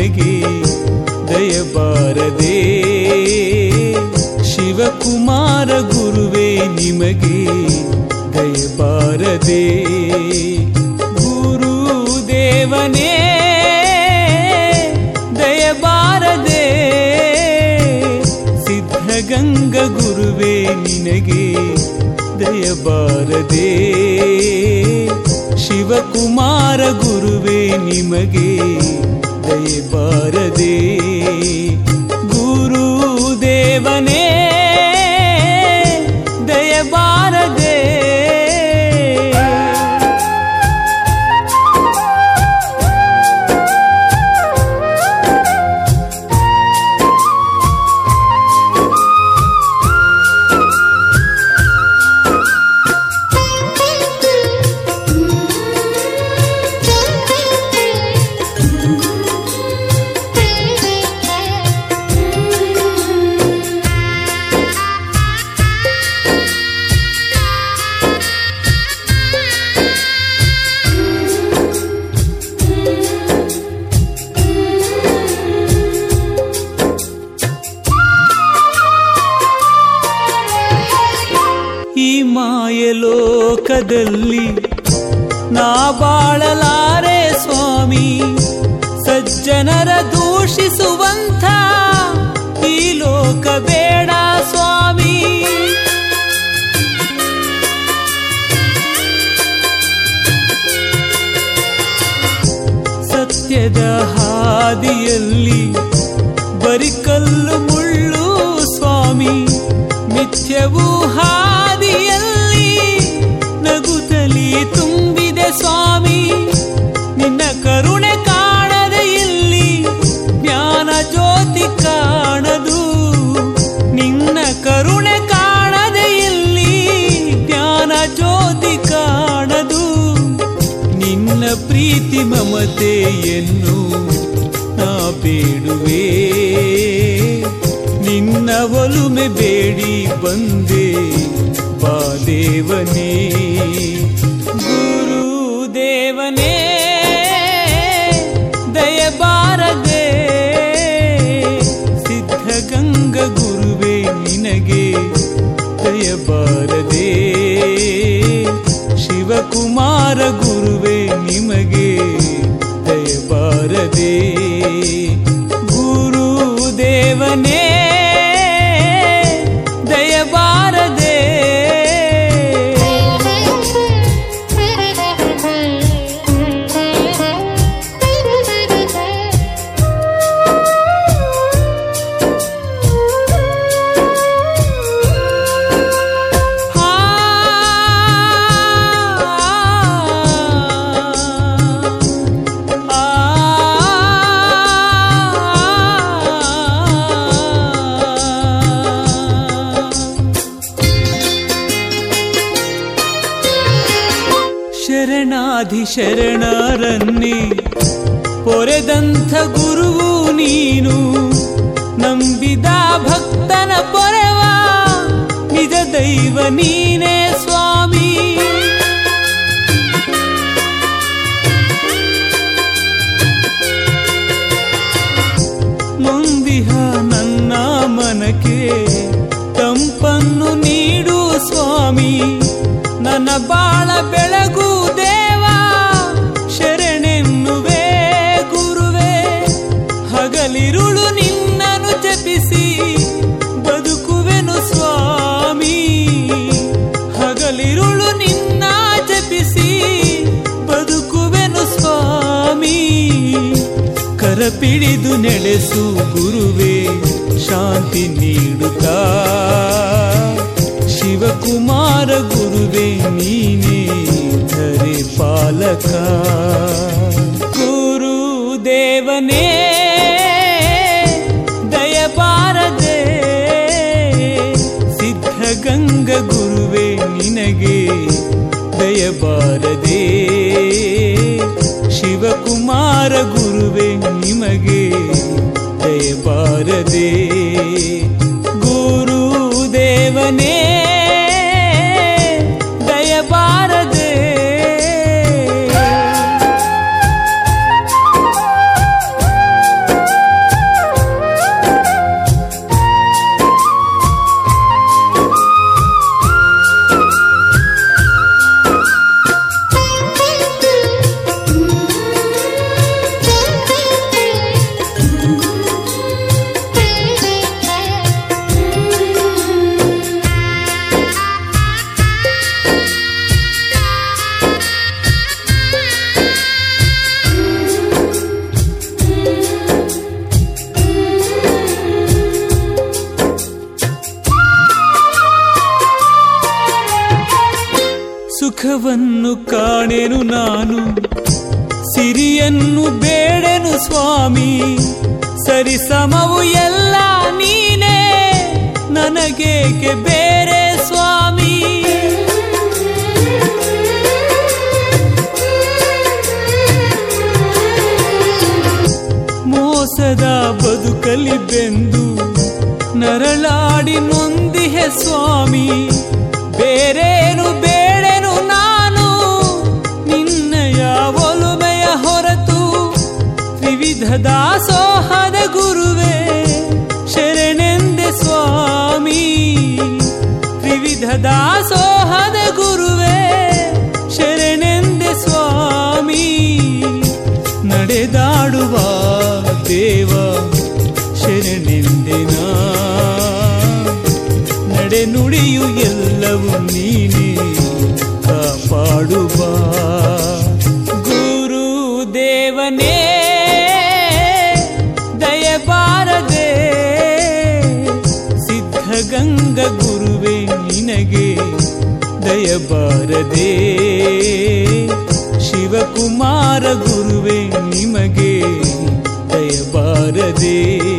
ನಿನಗೆ ದಯಬಾರದೆ ಶಿವಕುಮಾರ ಗುರುವೇ ನಿಮಗೆ ದಯಬಾರದೆ ಗುರುದೇವನೇ ದಯಬಾರದೆ ಸಿದ್ಧಗಂಗ ಗುರುವೇ ನಿನಗೆ ದಯಬಾರದೆ ಶಿವಕುಮಾರ ಗುರುವೇ ನಿಮಗೆ ದಯಬಾರದೆ ಗುರುದೇವನೇ ದಯಬಾರದೆ ಈ ಮಾಯಲೋಕದಲ್ಲಿ ನಾ ಬಾಳಲಾರೆ ಸ್ವಾಮಿ ಸಜ್ಜನರ ದೂಷಿಸುವಂಥ ಈ ಲೋಕ ಬೇಡ ಸ್ವಾಮಿ ಸತ್ಯದ ಹಾದಿಯಲ್ಲಿ ಬರಿ ಕಲ್ಲು ಮುಳ್ಳು ಸ್ವಾಮಿ ಮಿಥ್ಯವು ಹಾದಿಯಲ್ಲಿ ನಗುತ್ತಲಿ ತುಂಬಿದೆ ಸ್ವಾಮಿ ನಿನ್ನ ಕರುಣೆ ಕಾಣದೆ ಇಲ್ಲಿ ಜ್ಞಾನ ಜ್ಯೋತಿ ಕಾಣದು ನಿನ್ನ ಕರುಣೆ ಕಾಣದೆ ಇಲ್ಲಿ ಜ್ಞಾನ ಜ್ಯೋತಿ ಕಾಣದು ನಿನ್ನ ಪ್ರೀತಿ ಮಮತೆಯನ್ನು ನಾ ಬೇಡುವೆ ನಿನ್ನ ಒಲುಮೆ ಬೇಡಿ ಬಂದೆ ಬಾದೇವನೇ ಗುರುದೇವನೇ ದಯಬಾರದೆ ಸಿದ್ಧಗಂಗ ಗುರುವೇ ನಿನಗೆ ದಯಬಾರದೆ ಶಿವಕುಮಾರ ಗುರುವೇ ನಿಮಗೆ ದಯಬಾರದೆ ಗುರುದೇವನೇ ದಯಬಾರದೆ ಶರಣಾಧಿ ಶರಣರನ್ನೇ ಪೊರೆದಂಥ ಗುರುವು ನೀನು ನಂಬಿದ ಭಕ್ತನ ಪೊರೆವ ನಿಜ ದೈವ ನೀನೇ ಸ್ವಾಮಿ ಮುಂದಿಹ ನನ್ನ ಮನಕ್ಕೆ ತಂಪನ್ನು ನೀಡು ಸ್ವಾಮಿ ನನ್ನ ಬಾಳ ಬೆಳಗು ದೇವ ಶರಣೆನ್ನುವೆ ಗುರುವೆ ಹಗಲಿರುಳು ನಿನ್ನನು ಜಪಿಸಿ ಬದುಕುವೆನು ಸ್ವಾಮಿ ಹಗಲಿರುಳು ನಿನ್ನ ಜಪಿಸಿ ಬದುಕುವೆನು ಸ್ವಾಮಿ ಕರಪಿಡಿದು ನೆಲೆಸು ಗುರುವೇ ಶಾಂತಿ ನೀಡುತ್ತಾ ಶಿವಕುಮಾರ ಗುರುವೇ ನೀನೇ ಧರೆ ಪಾಲಕ ಗುರುದೇವನೇ ದಯಬಾರದೆ ಸಿದ್ಧಗಂಗ ಗುರುವೇ ನಿನಗೆ ದಯಬಾರದೆ ಶಿವಕುಮಾರ ಗುರುವೇ ನಿಮಗೆ ದಯಬಾರದೆ ಗುರುದೇವನೇ ದಯಬಾರದೆ ಸುಖವನ್ನು ಕಾಣೆನು ನಾನು ಸಿರಿಯನ್ನು ಬೇಡೆನು ಸ್ವಾಮಿ ಸರಿಸಮವು ಎಲ್ಲ ನೀನೇ ನನಗೇಕೆ ಬೇರೆ ಸ್ವಾಮಿ ಮೋಸದ ಬದುಕಲಿ ಬೆಂದು ನರಳಾಡಿ ನೊಂದಿಹೆ ಸ್ವಾಮಿ ಬೇರೇನು ಬೇಡೆನು ನಾನು ನಿನ್ನಯ ಒಲುಮೆಯ ಹೊರತು ತ್ರಿವಿಧ ದಾಸೋಹದ ಗುರುವೇ ಶರಣೆಂದೆ ಸ್ವಾಮಿ ತ್ರಿವಿಧ ದಾಸೋಹದ ಗುರುವೇ ಶರಣೆಂದೆ ಸ್ವಾಮಿ ನಡೆದಾಡುವ ದೇವ ಶರಣೆಂದೆನ ನಡೆ ನುಡಿಯು ಎಲ್ಲವೂ ನೀನೇ ಕಾಪಾಡುವ ಗುರು ದೇವನೇ ದಯಬಾರದೆ ಸಿದ್ಧಗಂಗ ಗುರುವೇ ನಿನಗೆ ದಯಬಾರದೆ ಶಿವಕುಮಾರ ಗುರುವೇ ನಿಮಗೆ ದಯಬಾರದೆ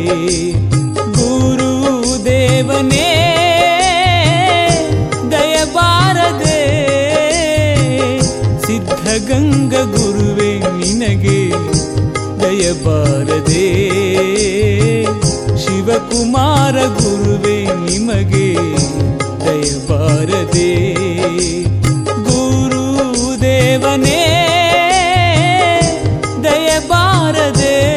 ಗುರು ದೇವನೇ ದಯಬಾರದೆ ಸಿದ್ಧಗಂಗ ಗುರುವೇ ನಿನಗೆ ದಯಬಾರದೆ ಶಿವಕುಮಾರ ಗುರುವೇ ನಿಮಗೆ ದಯಬಾರದೆ ಗುರು ದೇವನೇ ದಯಬಾರದೆ